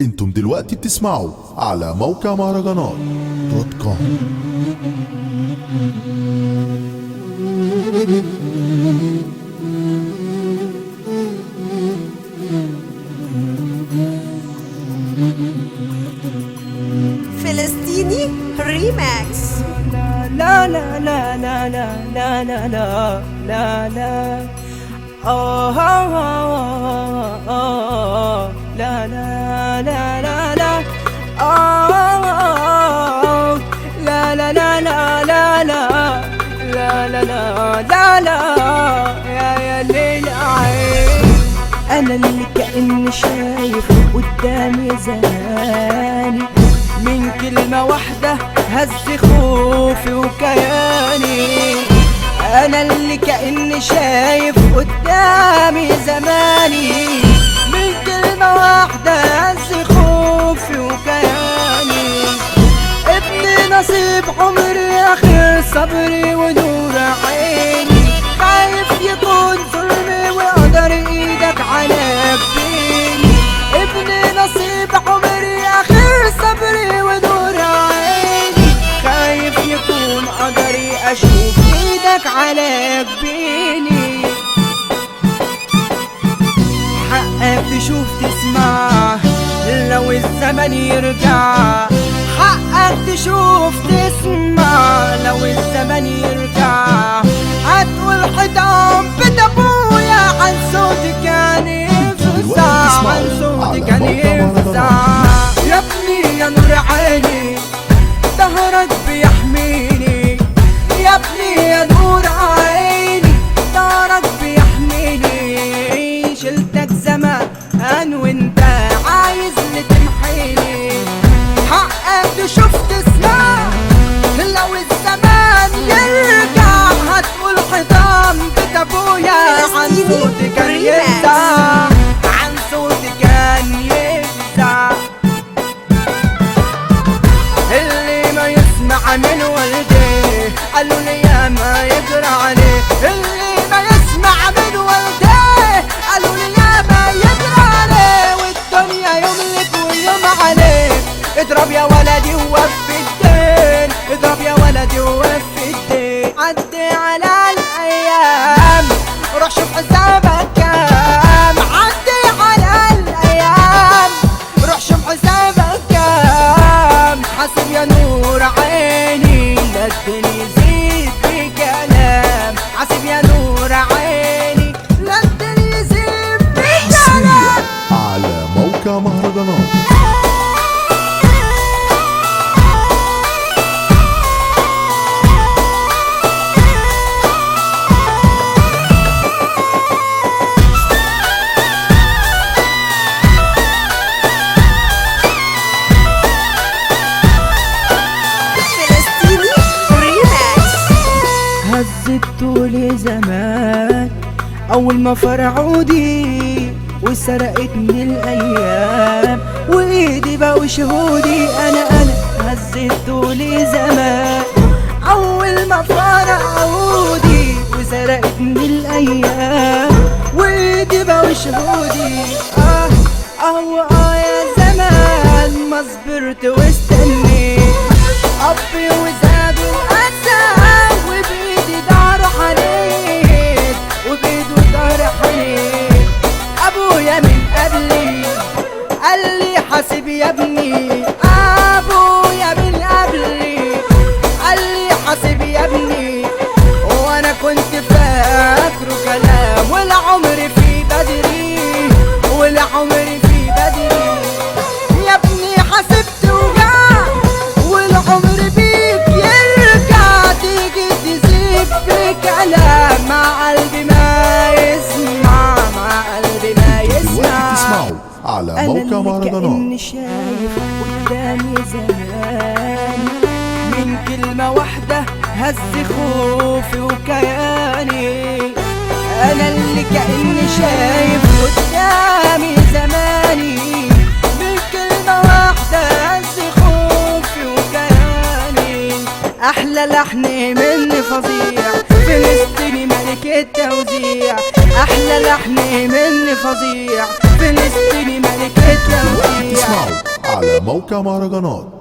انتم دلوقتي بتسمعوا على موقع مهرجانات دوت كوم فلسطيني ريماكس لا لا لا لا لا لا لا لا لا لا آه آه آه آه لا لا لا لا لا آه آه لا لا لا لا لا لا لا لا لا لا لا يا يا ليل عين انا اللي كأني شايف قدامي زماني من كلمة واحدة هز خوفي وكياني انا اللي كأني شايف قدامي زماني من كلمة واحدة هز خوفي وكياني ابن نصيب عمري اخر صبري ونور عيني خايف يكون ظلمي وقدر ايدك على جبيني ابن نصيب عمري اخر صبري ونور عيني خايف يكون قدري اشوف ايدك على جبيني حقك تشوف تسمع لو الزمن يرجع حقك تشوف تسمع لو الزمن يرجع هتقول حطام بيت ابويا عن صوتي كان يفزع عن صوتي كان يفزع يا ابني يا نور عيني ظهرك بيحميني يا ابني يا نور عيني ظهرك بيحميني شلتك زمان وانت عايز اللي تمحيني حقك تشوف تسمع لو الزمان يرجع هتقول حطام بيت ابويا عن صوتي كان يفزع عن صوتي كان يفزع اللي ما يسمع من والديه قالوا لي يا ما يجرى عليه اللي ما يسمع من والديه قالوا لي يا ما يجرى عليه والدنيا يملك ويوم عليه اضرب يا ولدي ووفي الدين اضرب يا ولدي ووفي الدين عدي على الايام روح شوف حسابك كام عدي على الايام روح شوف حسابك كام حاسب يا نور عيني لا الدنيا يزيد في كلام حاسب يا نور عيني لا الدنيا يزيد في حصريا كلام على موقع مهرجانات فلسطيني ريماكس هزت طول زمان اول ما فرعودي وسرقتني الايام وايدي بقوا شهودي انا انا هزت طول زمان اول ما فرعودي وسرقتني الايام وايدي بقوا شهودي اه اه اه يا زمان ما صبرت واستنيت أبي وزاد وأسى وبإيدي دار حنين وبإيده دار حنين أبويا من قبلي قال لي حاسب يا ابني أبويا من قبلي قال لي حاسب يا ابني وأنا كنت فاكره كلام والعمر في بدري والعمر في بدري يا ابني حسبت وجع والعمر بيك يرجع تيجي تزيد في كلام مع قلبي ما يسمع مع قلبي ما دلوقتي يسمع بتسمعوا على انا موقع اللي مهرجانات كأني شايف قدامي زمان من كلمة واحدة هز خوفي وكياني انا اللي كأني شايف قدامي زماني من كلمة واحدة هز خوفي وكياني احلى لحن مني فظيع فلسطيني ملك التوزيع احلى لحن مني فظيع فلسطيني ملك دلوقتي التوزيع بتسمعوا على موقع مهرجانات